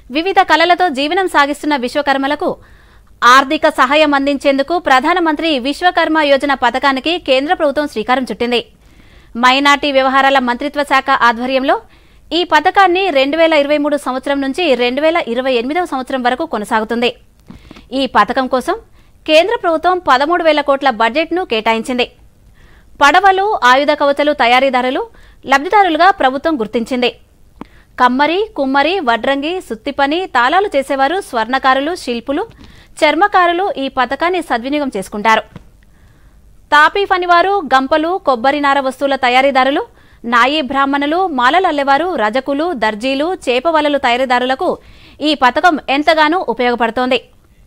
వివిధ కళలతో జీవనం సాగిస్తున్న విశ్వకర్మలకు ఆర్థిక సహాయం అందించేందుకు ప్రధానమంత్రి విశ్వకర్మ యోజన పథకానికి కేంద్ర ప్రభుత్వం శ్రీకారం చుట్టింది మైనార్టీ వ్యవహారాల మంత్రిత్వ శాఖ ఆధ్వర్యంలో ఈ పథకాన్ని రెండు వేల ఇరవై మూడు సంవత్సరం నుంచి రెండు వేల ఇరవై ఎనిమిదవ సంవత్సరం వరకు కొనసాగుతుంది ఈ పథకం కోసం కేంద్ర ప్రభుత్వం పదమూడు వేల కోట్ల బడ్జెట్ను కేటాయించింది పడవలు ఆయుధ కవచలు తయారీదారులు లబ్ధిదారులుగా ప్రభుత్వం గుర్తించింది కమ్మరి కుమ్మరి వడ్రంగి సుత్తిపని తాళాలు చేసేవారు స్వర్ణకారులు శిల్పులు చర్మకారులు ఈ పథకాన్ని సద్వినియోగం చేసుకుంటారు తాపీ పనివారు గంపలు కొబ్బరి నార వస్తువుల తయారీదారులు నాయీ బ్రాహ్మణులు మాలలు అల్లెవారు రజకులు దర్జీలు చేప వలలు తయారీదారులకు ఈ పథకం ఎంతగానో ఉపయోగపడుతోంది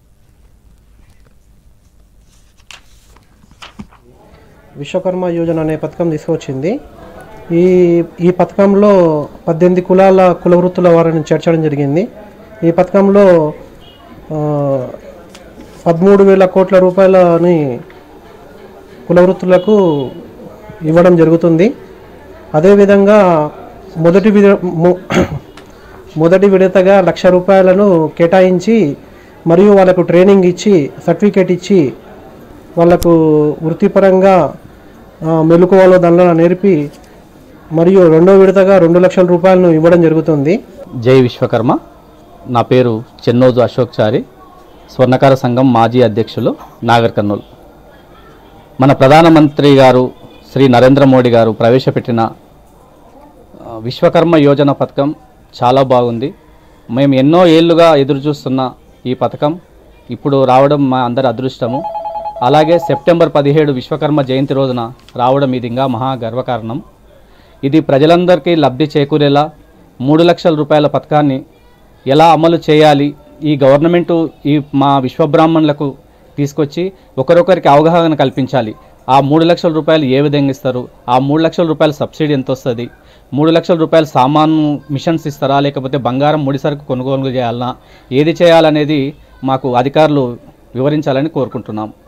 విశ్వకర్మ యోజన అనే పథకం తీసుకొచ్చింది ఈ ఈ పథకంలో పద్దెనిమిది కులాల కుల వృత్తుల వారిని చేర్చడం జరిగింది ఈ పథకంలో ఆ, పదమూడు వేల కోట్ల రూపాయలని కుల వృత్తులకు ఇవ్వడం జరుగుతుంది అదేవిధంగా మొదటి విడ మొ- మొదటి విడతగా లక్ష రూపాయలను కేటాయించి మరియు వాళ్ళకు ట్రైనింగ్ ఇచ్చి సర్టిఫికేట్ ఇచ్చి వాళ్ళకు వృత్తిపరంగా ఆ, మెలకువలో దానిలో నేర్పి మరియు రెండో విడతగా రెండు లక్షల రూపాయలను ఇవ్వడం జరుగుతుంది జై విశ్వకర్మ నా పేరు చెన్నోజు అశోక్ చారి స్వర్ణకార సంఘం మాజీ అధ్యక్షులు నాగర్ కర్నూలు మన ప్రధానమంత్రి గారు శ్రీ నరేంద్ర మోడీ గారు ప్రవేశపెట్టిన ఆ, విశ్వకర్మ యోజన పథకం చాలా బాగుంది మేము ఎన్నో ఏళ్ళుగా ఎదురు చూస్తున్న ఈ పథకం ఇప్పుడు రావడం మా అందరి అదృష్టము అలాగే సెప్టెంబర్ పదిహేడు విశ్వకర్మ జయంతి రోజున రావడం ఇది ఇంకా మహా గర్వకారణం ఇది ప్రజలందరికీ లబ్ధి చేకూరేలా మూడు లక్షల రూపాయల పథకాన్ని ఎలా అమలు చేయాలి ఈ గవర్నమెంటు ఈ మా విశ్వబ్రాహ్మణులకు తీసుకొచ్చి ఒకరొకరికి అవగాహన కల్పించాలి ఆ మూడు లక్షల రూపాయలు ఏ విధంగా ఇస్తారు ఆ మూడు లక్షల రూపాయల సబ్సిడీ ఎంత వస్తుంది మూడు లక్షల రూపాయల సామాను మిషన్స్ ఇస్తారా లేకపోతే బంగారం ముడి సరుకు కొనుగోలు చేయాలన్నా ఏది చేయాలనేది మాకు అధికారులు వివరించాలని కోరుకుంటున్నాం